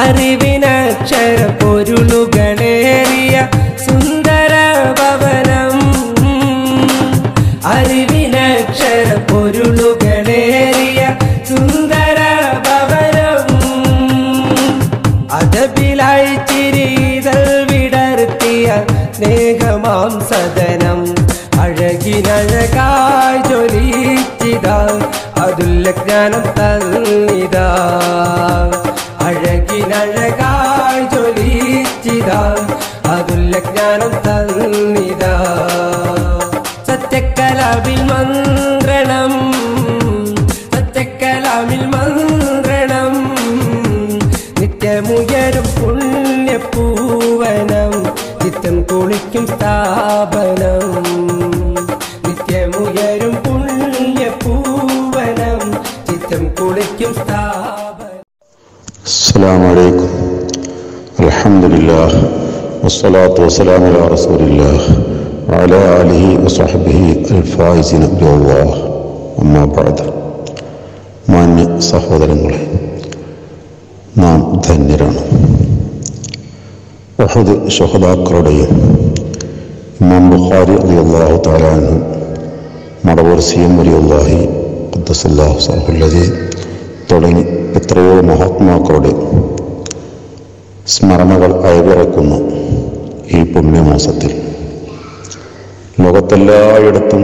അറിവിനക്ഷര പൊരുളുകളേറിയ സുന്ദര ഭവനം അറിവിനക്ഷര പൊരുളുകളേറിയ സുന്ദര ഭവനം അതബിലായി ചിരീതൽ വിടർത്തിയ സ്നേഹമാം സദനം അഴകിനഴകായി ജ്വലിച്ചിതാ അതുല്ല ജ്ഞാനം തന്നിതാ അഴകിനഴകായി ജ്വലിച്ചിതാ അതുല്ല ജ്ഞാനം തന്നിതാ സത്യക്കലാവിൽ മന്ത്രണം സത്യക്കലാമിൽ മന്ത്രണം നിത്യമുയരും പുണ്യപൂവനം നിത്യം കുളിക്കും സ്ഥാപനം നിത്യമുയരും പുണ്യപൂവനം നിത്യം കുളിക്കും സ്ഥാപനം السلام عليكم الحمد لله والصلاة والسلام على رسول الله وعلى آله وصحبه الفائزين بالله أما بعد മാന്യ സഹോദരങ്ങളെ നാം ധന്യരാണ് വഹദ് ഷഹദാക്കളുടെയും ഇമാം ബുഖാരി അലി അള്ളാഹു താലാനും മടവൂർ സി എം അലി അള്ളാഹി ഖദ്ദസല്ലാഹു സാഹുല്ലജി തുടങ്ങി എത്രയോ മഹാത്മാക്കളുടെ സ്മരണകൾ അയവിറക്കുന്ന ഈ പുണ്യമാസത്തിൽ ലോകത്തെല്ലായിടത്തും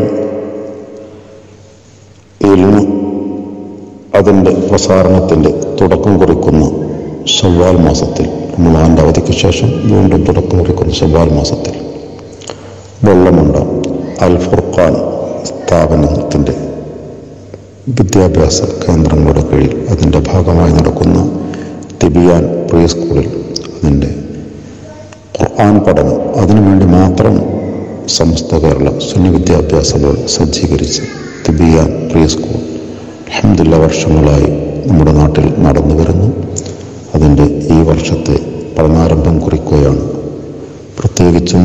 ഇൽമ് അതിൻ്റെ പ്രസാരണത്തിൻ്റെ തുടക്കം കുറിക്കുന്ന ഷവ്വാൽ മാസത്തിൽ റമളാൻ്റെ അവധിക്ക് ശേഷം വീണ്ടും തുടക്കം കുറിക്കുന്ന ഷവ്വാൽ മാസത്തിൽ വെള്ളമുണ്ട അൽ ഫുർഖാൻ സ്ഥാപനത്തിൻ്റെ വിദ്യാഭ്യാസ കേന്ദ്രങ്ങളുടെ കീഴിൽ അതിൻ്റെ ഭാഗമായി നടക്കുന്ന തിബിയാൻ പ്രീ സ്കൂളിൽ അതിൻ്റെ ഖുർആൻ പഠനം അതിനുവേണ്ടി മാത്രം സമസ്ത കേരള സുന്നി വിദ്യാഭ്യാസ ബോർഡ് സജ്ജീകരിച്ച് തിബിയാൻ പ്രീ സ്കൂൾ അഹമ്മദില്ല വർഷങ്ങളായി നമ്മുടെ നാട്ടിൽ നടന്നു വരുന്നു അതിൻ്റെ ഈ വർഷത്തെ പഠനാരംഭം കുറിക്കുകയാണ് പ്രത്യേകിച്ചും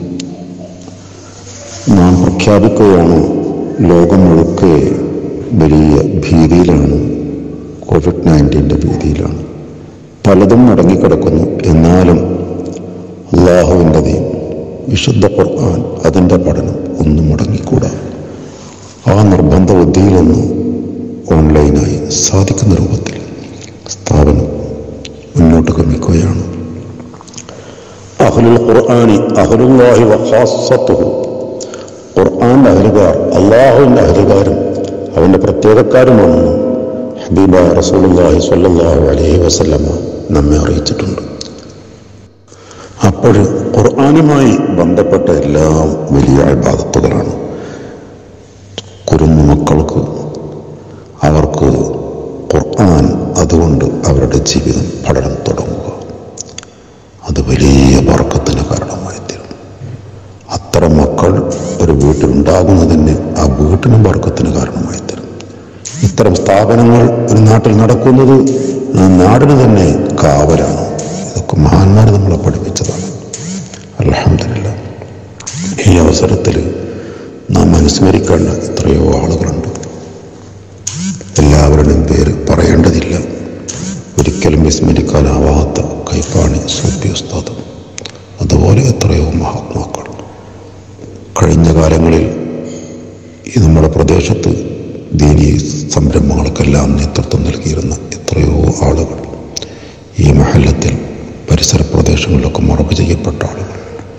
നാം പ്രഖ്യാപിക്കുകയാണ് ലോകം മുഴുക്കെ വലിയ ഭീതിയിലാണ് കോവിഡ് നയൻറ്റീൻ്റെ ഭീതിയിലാണ് പലതും അടങ്ങിക്കിടക്കുന്നു എന്നാലും അള്ളാഹുവിൻ്റെ ദീൻ വിശുദ്ധ ഖുർആൻ അതിൻ്റെ പഠനം ഒന്നും മുടങ്ങിക്കൂടാ ആ നിർബന്ധ ബുദ്ധിയിലൊന്ന് ഓൺലൈനായി സാധിക്കുന്ന രൂപത്തിൽ സ്ഥാപനം മുന്നോട്ട് ഗമിക്കുകയാണ് അഹ്ലുൽ ഖുർആനി അഹ്ലുല്ലാഹി വഖാസത്തുഹു ഖുർആന്റെ അഹലുകാർ അള്ളാഹുവിൻ്റെ അഹലുകാരും അവൻ്റെ പ്രത്യേകക്കാരുമാണെന്ന് ഹബീബ റസൂലുള്ളാഹി സ്വല്ലല്ലാഹു അലൈഹി വസല്ലമ നമ്മെ അറിയിച്ചിട്ടുണ്ട് അപ്പോൾ ഖുർആനുമായി ബന്ധപ്പെട്ട എല്ലാം വലിയ അൽബാദത്തുകളാണ് കുരുന്നു മക്കൾക്ക് അവർക്ക് ഖുർആൻ അതുകൊണ്ട് അവരുടെ ജീവിതം പഠനം തുടങ്ങുക അത് വലിയ വർക്കത്തിന് കാരണമായി തീരും അത്തരം മക്കൾ ഒരു വീട്ടിലുണ്ടാകുന്നതിന് ആ വീട്ടിനും വർക്കത്തിന് കാരണമായി തീരും ഇത്തരം സ്ഥാപനങ്ങൾ ഒരു നാട്ടിൽ നടക്കുന്നത് ആ നാടിന് തന്നെ കാവലാണ് ഇതൊക്കെ മഹാന്മാർ നമ്മളെ പഠിപ്പിച്ചതാണ് അലഹമില്ല ഈ അവസരത്തിൽ നാം അനുസ്മരിക്കേണ്ട എത്രയോ ആളുകളുണ്ട് എല്ലാവരുടെയും പേര് പറയേണ്ടതില്ല ഒരിക്കലും വിസ്മരിക്കാനാവാത്ത കൈപ്പാണി സൂപ്പി ഉസ്താദ് അതുപോലെ എത്രയോ മഹാത്മാക്കൾ കഴിഞ്ഞ കാലങ്ങളിൽ ഈ നമ്മുടെ പ്രദേശത്ത് ദീനീ സംരംഭങ്ങൾക്കെല്ലാം നേതൃത്വം നൽകിയിരുന്ന എത്രയോ ആളുകൾ ഈ മഹല്ലത്തിൽ പരിസര പ്രദേശങ്ങളിലൊക്കെ മറവ് ചെയ്യപ്പെട്ട ആളുകൾ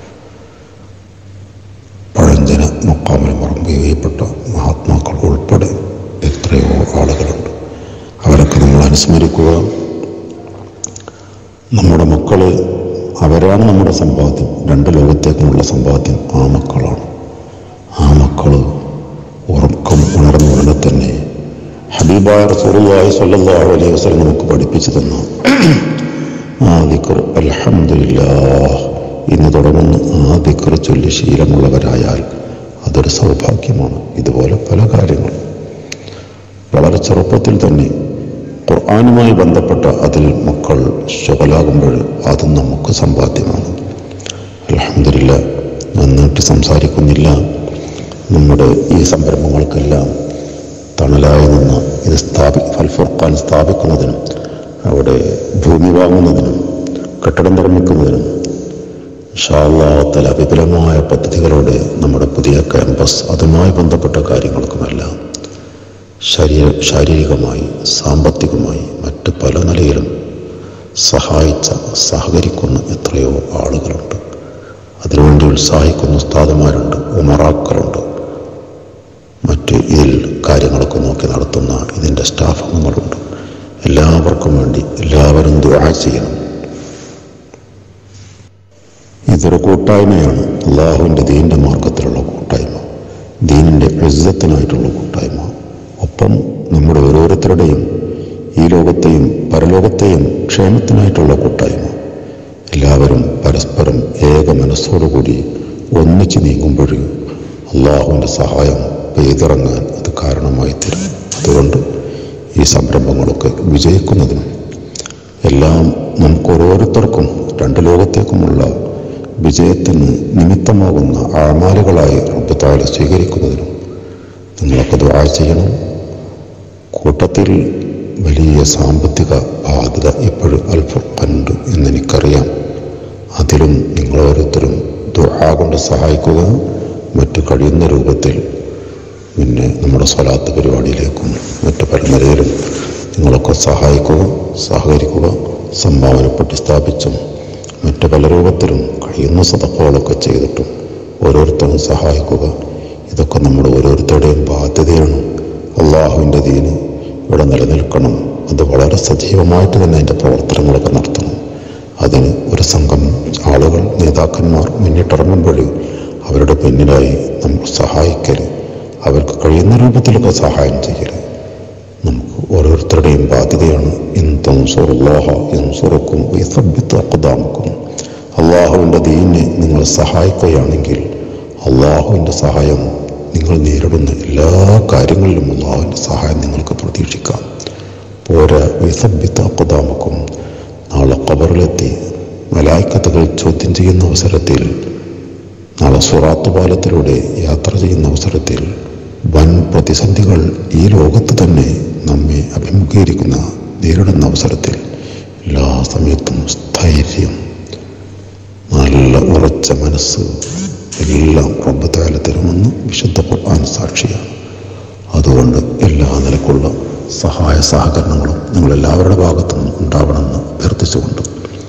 പഴഞ്ചന മുക്കാമിൽ മറവ് ചെയ്യപ്പെട്ട മഹാത്മാക്കൾ ഉൾപ്പെടെ എത്രയോ ആളുകളുണ്ട് അവരൊക്കെ നമ്മൾ അനുസ്മരിക്കുക നമ്മുടെ മക്കള് അവരാണ് നമ്മുടെ സമ്പാദ്യം രണ്ട് ലോകത്തേക്കുമുള്ള സമ്പാദ്യം ആ മക്കളാണ് ആ മക്കൾ ഉറക്കം ഉണർന്ന ഉടനെ തന്നെ ഹബീബായ റസൂലുള്ളാഹി സ്വല്ലല്ലാഹു അലൈഹി വസല്ലം നമുക്ക് പഠിപ്പിച്ചു തന്ന ആ ദിക്ർ അൽഹംദുലില്ലാഹ് ഇന്ന് തുടങ്ങുന്ന ആ ദിക്ർ ചൊല്ലി ശീലമുള്ളവരായാൽ അതൊരു സൗഭാഗ്യമാണ് ഇതുപോലെ പല കാര്യങ്ങളും വളരെ ചെറുപ്പത്തിൽ തന്നെ ഖുർആാനുമായി ബന്ധപ്പെട്ട അതിൽ മക്കൾ ശുഗലാകുമ്പോൾ അതും നമുക്ക് സമ്പാദ്യമാണ് അലഹമില്ല നന്നായിട്ട് സംസാരിക്കുന്നില്ല നമ്മുടെ ഈ സംരംഭങ്ങൾക്കെല്ലാം തണലായി നിന്ന് ഇത് സ്ഥാപി ഫൽ ഫുർഖാൻ സ്ഥാപിക്കുന്നതിനും അവിടെ ഭൂമി വാങ്ങുന്നതിനും കെട്ടിടം നിർമ്മിക്കുന്നതിനും ഷാള്ളാത്തല വിപുലമായ പദ്ധതികളോടെ നമ്മുടെ പുതിയ ക്യാമ്പസ് അതുമായി ബന്ധപ്പെട്ട കാര്യങ്ങൾക്കുമെല്ലാം ശരീര ശാരീരികമായി സാമ്പത്തികമായി മറ്റ് പല നിലയിലും സഹായിച്ച സഹകരിക്കുന്ന എത്രയോ ആളുകളുണ്ട് അതിനുവേണ്ടി ഉത്സാഹിക്കുന്ന ഉസ്താദുമാരുണ്ട് ഉമറാക്കളുണ്ട് മറ്റ് ഇതിൽ കാര്യങ്ങളൊക്കെ നോക്കി നടത്തുന്ന ഇതിൻ്റെ സ്റ്റാഫ് അംഗങ്ങളുണ്ട് എല്ലാവർക്കും വേണ്ടി എല്ലാവരും ദുആ ചെയ്യണം ഇതൊരു കൂട്ടായ്മയാണ് അള്ളാഹുവിൻ്റെ ദീൻ്റെ മാർഗത്തിലുള്ള കൂട്ടായ്മ ദീനിൻ്റെ പ്രസിദ്ധത്തിനായിട്ടുള്ള കൂട്ടായ്മ ഒപ്പം നമ്മുടെ ഓരോരുത്തരുടെയും ഈ ലോകത്തെയും പരലോകത്തെയും ക്ഷേമത്തിനായിട്ടുള്ള കൂട്ടായ്മ എല്ലാവരും പരസ്പരം ഏക മനസ്സോടുകൂടി ഒന്നിച്ച് നീങ്ങുമ്പോൾ അള്ളാഹുവിൻ്റെ സഹായം പെയ്തിറങ്ങാൻ അത് കാരണമായി തരും അതുകൊണ്ട് ഈ സംരംഭങ്ങളൊക്കെ വിജയിക്കുന്നതിനും എല്ലാം നമുക്ക് ഓരോരുത്തർക്കും രണ്ട് ലോകത്തേക്കുമുള്ള വിജയത്തിന് നിമിത്തമാകുന്ന ആമാലുകളായി റബ്ബത്താല സ്വീകരിക്കുന്നതിനും നിങ്ങളൊക്കെ ദ്വാ ചെയ്യണം കൂട്ടത്തിൽ വലിയ സാമ്പത്തിക ബാധ്യത ഇപ്പോഴും അൽഫുണ്ട് എന്നെനിക്കറിയാം അതിലും നിങ്ങൾ ഓരോരുത്തരും ദുആ കൊണ്ട് സഹായിക്കുക മറ്റു കഴിയുന്ന രൂപത്തിൽ പിന്നെ നമ്മുടെ സ്വലാത്ത് പരിപാടിയിലേക്കും മറ്റു പല നിലയിലും നിങ്ങളൊക്കെ സഹായിക്കുക സഹകരിക്കുക സംഭാവന സ്ഥാപിച്ചും മറ്റു പല രൂപത്തിലും കഴിയുന്ന സതപ്പുകളൊക്കെ ചെയ്തിട്ടും ഓരോരുത്തരും സഹായിക്കുക ഇതൊക്കെ നമ്മുടെ ഓരോരുത്തരുടെയും ബാധ്യതയാണ് അള്ളാഹുവിൻ്റെ ദീന് ഇവിടെ നിലനിൽക്കണം അത് വളരെ സജീവമായിട്ട് തന്നെ അതിൻ്റെ പ്രവർത്തനങ്ങളൊക്കെ നടത്തണം അതിന് ഒരു സംഘം ആളുകൾ നേതാക്കന്മാർ മുന്നിട്ടിറങ്ങുമ്പോൾ അവരുടെ പിന്നിലായി നമ്മൾ സഹായിക്കൽ അവർക്ക് കഴിയുന്ന രൂപത്തിലൊക്കെ സഹായം ചെയ്യൽ നമുക്ക് ഓരോരുത്തരുടെയും ബാധ്യതയാണ് ഇൻതൻസുറുല്ലാഹ ഇൻസുറക്കും ഇസബിത്ത് അക്കുദാമക്കും അള്ളാഹുവിൻ്റെ ദീനെ നിങ്ങൾ സഹായിക്കുകയാണെങ്കിൽ അള്ളാഹുവിൻ്റെ സഹായം നിങ്ങൾ നേരിടുന്ന എല്ലാ കാര്യങ്ങളിലും അള്ളാഹുവിൻ്റെ സഹായം നിങ്ങൾക്ക് പ്രതീക്ഷിക്കാം പോരാ വിസബിത്ത് അക്കുദാമക്കും നാളെ കബറിലെത്തി മലായ്ക്കത്തുകൾ ചോദ്യം ചെയ്യുന്ന അവസരത്തിൽ നാളെ സുറാത്ത് പാലത്തിലൂടെ യാത്ര ചെയ്യുന്ന അവസരത്തിൽ വൻ പ്രതിസന്ധികൾ ഈ ലോകത്ത് തന്നെ നമ്മെ അഭിമുഖീകരിക്കുന്ന നേരിടുന്ന അവസരത്തിൽ എല്ലാ സമയത്തും സ്ഥൈര്യം നല്ല ഉറച്ച മനസ്സ് എല്ലാം റബ്ബത്താല തരുമെന്ന് വിശുദ്ധ ഖുർആൻ സാക്ഷിയാണ് അതുകൊണ്ട് എല്ലാ നിലക്കുള്ള സഹായ സഹകരണങ്ങളും നിങ്ങളെല്ലാവരുടെ ഭാഗത്തുനിന്നും ഉണ്ടാവണമെന്ന് അഭ്യർത്ഥിച്ചുകൊണ്ട്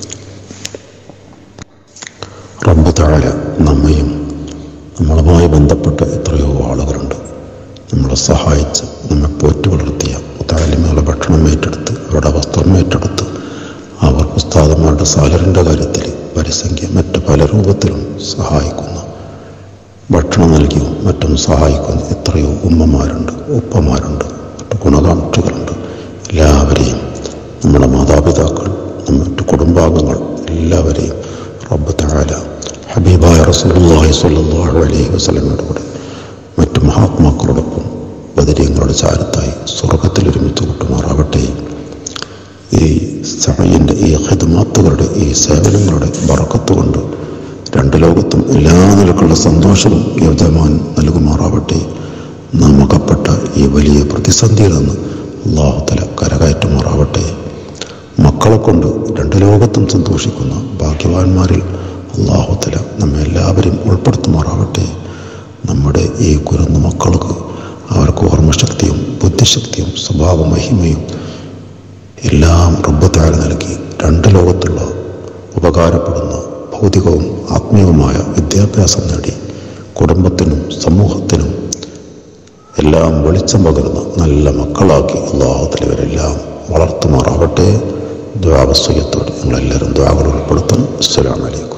റബ്ബ് താഴെ നമ്മയും നമ്മളുമായി ബന്ധപ്പെട്ട എത്രയോ ആളുകളുണ്ട് നമ്മളെ സഹായിച്ച് നമ്മെ പോറ്റി വളർത്തിയ മുത്താലിമകളുടെ ഭക്ഷണം ഏറ്റെടുത്ത് അവരുടെ വസ്ത്രം ഏറ്റെടുത്ത് അവർ ഉസ്താദന്മാരുടെ സാലറിൻ്റെ കാര്യത്തിൽ പരിസംഖ്യ മറ്റ് പല രൂപത്തിലും സഹായിക്കുന്ന ഭക്ഷണം നൽകിയും മറ്റും സഹായിക്കുന്ന എത്രയോ ഉമ്മമാരുണ്ട് ഉപ്പമാരുണ്ട് മറ്റു ഗുണകാംക്ഷികളുണ്ട് എല്ലാവരെയും നമ്മുടെ മാതാപിതാക്കൾ മറ്റു കുടുംബാംഗങ്ങൾ എല്ലാവരെയും റബ്ബ് താല ഹബീബായ റസൂലുള്ളാഹി സ്വല്ലല്ലാഹു അലൈഹി വസല്ലമയുടെ കൂടെ മറ്റു മഹാത്മാക്കളോടൊപ്പം ബദരീങ്ങളുടെ ചാരത്തായി സ്വർഗത്തിൽ ഒരുമിച്ച് കൂട്ടുമാറാവട്ടെ ഈ സമയൻ്റെ ഈ ഹിദ്മാത്തുകളുടെ ഈ സേവനങ്ങളുടെ ബറക്കത്ത് കൊണ്ട് രണ്ട് ലോകത്തും എല്ലാ നിലക്കുള്ള സന്തോഷവും യജമാൻ നൽകുമാറാവട്ടെ നമുക്കപ്പെട്ട ഈ വലിയ പ്രതിസന്ധിയിൽ നിന്ന് അള്ളാഹുത്തല കരകയറ്റുമാറാവട്ടെ മക്കളെ കൊണ്ട് രണ്ട് ലോകത്തും സന്തോഷിക്കുന്ന ഭാഗ്യവാന്മാരിൽ അള്ളാഹുത്തല നമ്മെ എല്ലാവരെയും ഉൾപ്പെടുത്തുമാറാവട്ടെ നമ്മുടെ ഈ കുരുന്ന മക്കൾക്ക് അവർക്ക് ഓർമ്മശക്തിയും ബുദ്ധിശക്തിയും സ്വഭാവ മഹിമയും എല്ലാം റബ്ബത്താഴ നൽകി രണ്ട് ലോകത്തുള്ള ഉപകാരപ്പെടുന്ന ഭൗതികവും ആത്മീയവുമായ വിദ്യാഭ്യാസം നേടി കുടുംബത്തിനും സമൂഹത്തിനും എല്ലാം വെളിച്ചം പകരുന്ന നല്ല മക്കളാക്കി അള്ളാഹത്തിൽ ഇവരെല്ലാം വളർത്തുമാറാവട്ടെ ദ്വാവസ്വയത്തോടെ നിങ്ങളെല്ലാവരും ദ്വാകൾ ഉൾപ്പെടുത്തണം അസ്സലാമലൈക്കും